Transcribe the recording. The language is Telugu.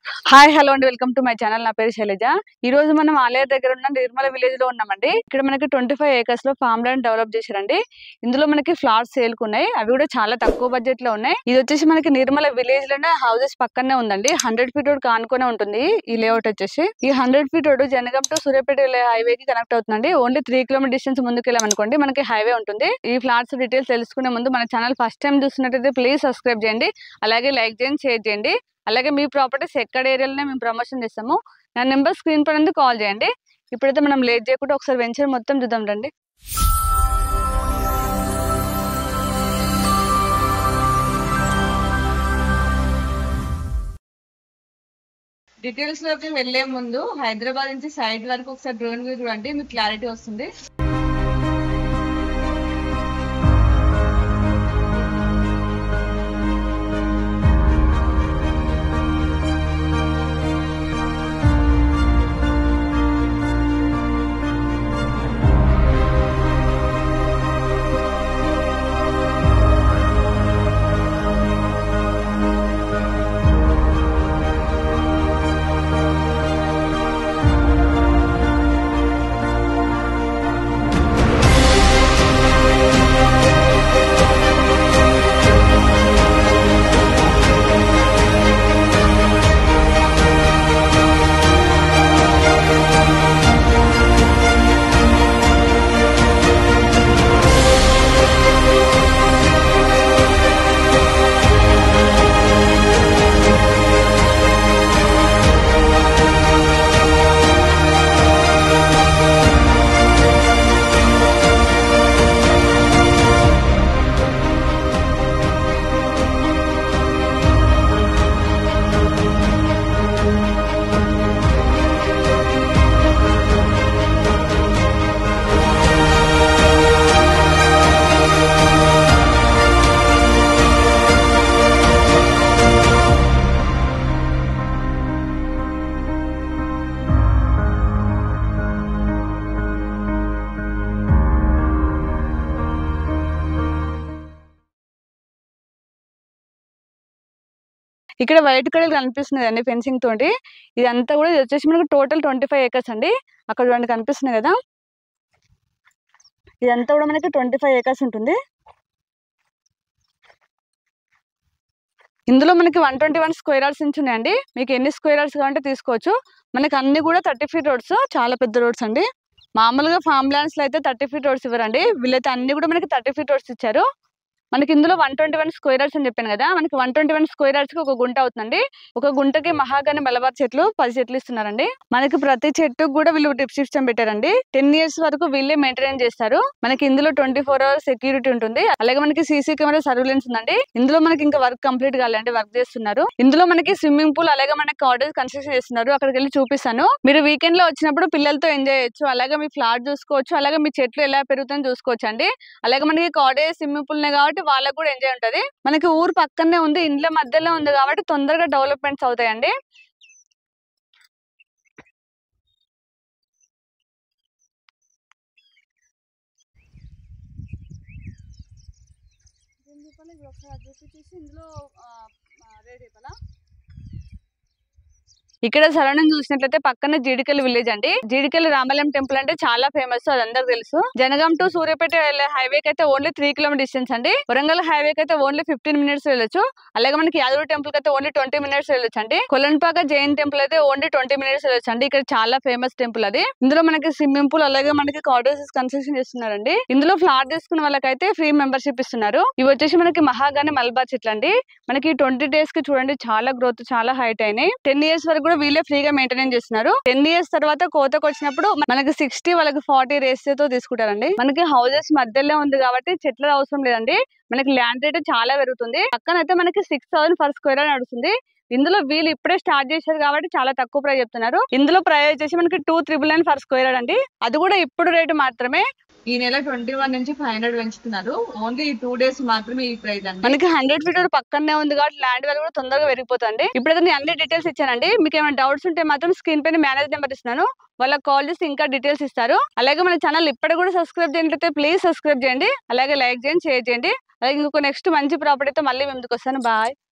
హాయ్ హలో అండి వెల్కమ్ టు మై ఛానల్ నా పేరు శైలజ ఈ రోజు మనం ఆలయ దగ్గర ఉన్న నిర్మల విలేజ్ లో ఉన్నామండి ఇక్కడ మనకి ట్వంటీ ఫైవ్ ఏకర్స్ లో ఫామ్ ల్యాండ్ డెవలప్ చేశారండి ఇందులో మనకి ఫ్లాట్స్ సేల్ ఉన్నాయి అవి కూడా చాలా తక్కువ బడ్జెట్ లో ఉన్నాయి ఇది వచ్చేసి మనకి నిర్మల విలేజ్ లోనే హౌసెస్ పక్కనే ఉందండి హండ్రెడ్ ఫీట్ రోడ్ కానుకొని ఉంటుంది ఈ లేఅవుట్ వచ్చేసి ఈ hundred feet road Jangaon to Suryapet highway కి కనెక్ట్ అవుతుందండి ఓన్లీ త్రీ కిలోమీటర్ డిస్టెన్స్ ముందుకు వెళ్ళామనుకోండి మనకి హైవే ఉంటుంది ఈ ఫ్లాట్స్ డీటెయిల్స్ తెలుసుకునే ముందు మన ఛానల్ ఫస్ట్ టైం చూస్తున్నట్టయితే ప్లీజ్ సబ్స్క్రైబ్ చేయండి అలాగే లైక్ చేయండి షేర్ చేయండి అలాగే మీ ప్రాపర్టీస్ ఎక్కడ ఏరియాలోనే మేము ప్రమోషన్ చేస్తాము నా నెంబర్ స్క్రీన్ పైన ఉంది కాల్ చేయండి ఇప్పుడైతే మనం లేట్ చేయకుండా ఒకసారి వెంచర్ మొత్తం చూద్దాం రండి డీటెయిల్స్ లోకి వెళ్లే ముందు హైదరాబాద్ నుంచి సైడ్ వరకు ఒకసారి డ్రోన్ వ్యూ చూడండి మీకు క్లారిటీ వస్తుంది ఇక్కడ వైట్ కలర్ కనిపిస్తుంది అండి ఫెన్సింగ్ తోటి ఇదంతా కూడా ఇది వచ్చేసి మనకు టోటల్ ట్వంటీ ఫైవ్ ఏకర్స్ అండి అక్కడ చూడండి కనిపిస్తుంది కదా ఇదంతా కూడా మనకి ట్వంటీ ఫైవ్ ఏకర్స్ ఉంటుంది ఇందులో మనకి one twenty one square yards నుంచి ఉన్నాయండి మీకు ఎన్ని స్క్వేర్ యార్డ్స్ కావాలంటే తీసుకోవచ్చు మనకి అన్ని కూడా థర్టీ ఫీట్ రోడ్స్ చాలా పెద్ద రోడ్స్ అండి మామూలుగా ఫామ్ ల్యాండ్స్ లో అయితే థర్టీ ఫీట్ రోడ్స్ ఇవ్వరండి వీళ్ళైతే అన్ని కూడా మనకి థర్టీ ఫీట్ రోడ్స్ ఇచ్చారు మనకి ఇందులో one twenty one square yards అని చెప్పాను కదా మనకి one twenty one square yards కి ఒక గుంట అవుతుందండి ఒక గుంటకి మహాగాని మలబార్ చెట్లు పది చెట్లు ఇస్తున్నారండి మనకి ప్రతి చెట్టుకు కూడా వీళ్ళు డ్రిప్ సిస్టమ్ పెట్టారండి టెన్ ఇయర్స్ వరకు వీళ్ళే మెయింటైన్ చేస్తారు మనకి ఇందులో ట్వంటీ ఫోర్ అవర్స్ సెక్యూరిటీ ఉంటుంది అలాగే మనకి సీసీ కెమెరా సర్వేలెన్స్ ఉందండి ఇందులో మనకి ఇంకా వర్క్ కంప్లీట్ కాలేదండి వర్క్ చేస్తున్నారు ఇందులో మనకి స్విమ్మింగ్ పూల్ అలాగే మనకి కాటేజ్ కన్స్ట్రక్షన్ చేస్తున్నారు అక్కడికి వెళ్ళి చూపిస్తాను మీరు వీకెండ్ లో వచ్చినప్పుడు పిల్లలతో ఎంజాయ్ చేయొచ్చు అలాగే మీ ఫ్లాట్ చూసుకోవచ్చు అలాగే మీ చెట్లు ఎలా పెరుగుతుందో చూసుకోవచ్చు అండి అలాగే మనకి కాటేజ్ స్విమ్మింగ్ పూల్ కాబట్టి వాళ్ళకు కూడా ఎంజాయ్ ఉంటది మనకి ఊరు పక్కనే ఉంది ఇండ్ల మధ్యలో ఉంది కాబట్టి తొందరగా డెవలప్మెంట్స్ అవుతాయండి ఇందులో రేట్ చెప్పాలా ఇక్కడ సరౌండింగ్ చూసినట్లయితే పక్కన జీడికల్ విలేజ్ అండి జీడికల్ రామలయం టెంపుల్ అంటే చాలా ఫేమస్ అది అందరికి తెలుసు జనగాం టు సూర్యాపేట వెళ్ళే హైవే కి అయితే ఓన్లీ త్రీ కిలోమీటర్ డిస్టెన్స్ అండి వరంగల్ హైవే కి అయితే ఓన్లీ ఫిఫ్టీన్ మినిట్స్ వెళ్ళొచ్చు అలాగే మనకి యాదగిరి టెంపుల్ కి అయితే ఓన్లీ ట్వంటీ మినిట్స్ వెళ్ళొచ్చు అండి కొలన్పాక జైన్ టెంపుల్ అయితే ఓన్లీ ట్వంటీ మినిట్స్ వెళ్ళొచ్చు అండి ఇక్కడ చాలా ఫేమస్ టెంపుల్ అది ఇందులో మనకి స్విమ్మింగ్ పూల్ అలాగే మనకి కాటేజెస్ కన్స్ట్రక్షన్ చేస్తున్నారండి ఇందులో ఫ్లాట్ తీసుకున్న వాళ్ళకైతే ఫ్రీ మెంబర్షిప్ ఇస్తున్నారు ఇవి వచ్చేసి మనకి మహాగాని మల్బార్ చెట్లు అండి మనకి ట్వంటీ డేస్ కి చూడండి చాలా గ్రోత్ చాలా హైట్ అయినాయి టెన్ ఇయర్స్ వరకు కూడా వీళ్ళే ఫ్రీగా మెయింటైన్ చేస్తున్నారు టెన్ ఇయర్స్ తర్వాత కోతకు వచ్చినప్పుడు మనకి సిక్స్టీ వాళ్ళకి ఫార్టీ రేస్ తో తీసుకుంటారండి మనకి హౌసెస్ మధ్యలో ఉంది కాబట్టి చెట్ల అవసరం లేదండి మనకి ల్యాండ్ రేట్ చాలా పెరుగుతుంది పక్కన అయితే మనకి సిక్స్ థౌసండ్ పర్ స్క్వేర్ నడుస్తుంది ఇందులో వీళ్ళు ఇప్పుడే స్టార్ట్ చేశారు కాబట్టి చాలా తక్కువ ప్రైస్ చెప్తున్నారు ఇందులో ప్రైస్ వచ్చేసి మనకి two triple nine per square అండి అది కూడా ఇప్పుడు రేటు మాత్రమే ఈ నెల ట్వంటీ వన్ నుంచి ఫైవ్ హండ్రెడ్ పెంచుతున్నారు ఓన్లీ ఈ టూ డేస్ మాత్రమే ఈ ప్రైస్ అండి మనకి హండ్రెడ్ ఫీట్ పక్కనే ఉంది కాబట్టి ల్యాండ్ వాల్యూ కూడా తొందరగా పెరిగిపోతుంది ఇప్పుడైతే నేను అన్ని డీటెయిల్స్ ఇచ్చానండి మీకు ఏమైనా డౌట్స్ ఉంటే మాత్రం స్క్రీన్ పైన మేనేజ్ నెంబర్ ఇస్తున్నాను వాళ్ళకి కాల్ చేసి ఇంకా డీటెయిల్స్ ఇస్తారు అలాగే మన ఛానల్ ఇప్పటికి కూడా సబ్స్క్రైబ్ చేయండి ప్లీజ్ సబ్స్క్రైబ్ చేయండి అలాగే లైక్ చేయండి షేర్ చేయండి అలాగే ఇంకొక నెక్స్ట్ మంచి ప్రాపర్టీతో మళ్ళీ ముందుకు వస్తాను బాయ్